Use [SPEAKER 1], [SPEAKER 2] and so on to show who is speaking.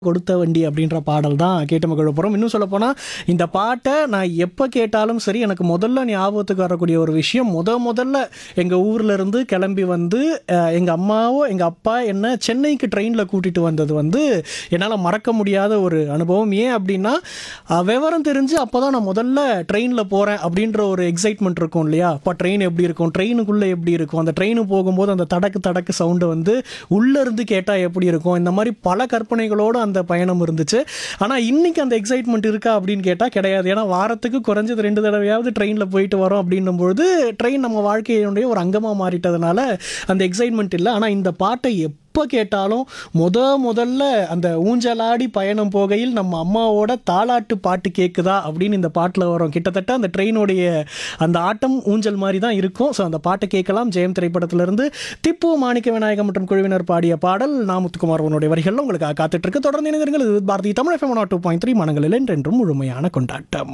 [SPEAKER 1] கொடுத்த வண்டி அப்படின்ற பாடல் தான் கேட்டு மகிழ போகிறோம் இன்னும் சொல்ல போனால் இந்த பாட்டை நான் எப்போ கேட்டாலும் சரி எனக்கு முதல்ல ஞாபகத்துக்கு வரக்கூடிய ஒரு விஷயம் முத முதல்ல எங்கள் ஊர்ல இருந்து கிளம்பி வந்து எங்கள் அம்மாவோ எங்கள் அப்பா என்ன சென்னைக்கு ட்ரெயினில் கூட்டிகிட்டு வந்தது வந்து என்னால் மறக்க முடியாத ஒரு அனுபவம் ஏன் அப்படின்னா அஹ், விவரம் தெரிஞ்சு அப்போ தான் நான் முதல்ல ட்ரெயினில் போகிறேன் அப்படின்ற ஒரு எக்ஸைட்மெண்ட் இருக்கும் இல்லையா அப்போ ட்ரெயின் எப்படி இருக்கும் ட்ரெயினுக்குள்ளே எப்படி இருக்கும் அந்த ட்ரெயின் போகும்போது அந்த தடக்கு தடக்கு சவுண்டை வந்து உள்ளே இருந்து கேட்டால் எப்படி இருக்கும் இந்த மாதிரி பல கற்பனைகளோடு அந்த பயணம் இருந்துச்சு ஆனால் இன்னைக்கு அந்த எக்ஸைட்மெண்ட் இருக்கா அப்படின்னு கேட்டால் கிடையாது ஏன்னா வாரத்துக்கு குறைஞ்சது ரெண்டு தடவையாவது ட்ரெயினில் போயிட்டு வரோம் அப்படின்னும்பொழுது ட்ரெயின் நம்ம வாழ்க்கையினுடைய ஒரு அங்கமாக மாறிட்டதுனால அந்த எக்ஸைட்மெண்ட் இல்லை ஆனால் இந்த பாட்டை எப்போ கேட்டாலும் முத முதல்ல அந்த ஊஞ்சலாடி பயணம் போகையில் நம்ம அம்மாவோட தாலாட்டு பாட்டு கேட்குதா அப்படின்னு இந்த பாட்டில் வரும் கிட்டத்தட்ட அந்த ட்ரெயினுடைய அந்த ஆட்டம் ஊஞ்சல் மாதிரி தான் இருக்கும் ஸோ அந்த பாட்டை கேட்கலாம் ஜெயம் திரைப்படத்திலிருந்து திப்பு மாணிக்க விநாயகம் மற்றும் குழுவினர் பாடிய பாடல் நாமுத்துக்குமார் அவனுடைய வரிகளில் உங்களுக்கு காத்துட்டு இருக்கு தொடர்ந்து இணைந்திருங்கள் இது Bharathi Tamil FM two point three மனங்களில் என்றென்றும் முழுமையான கொண்டாட்டம்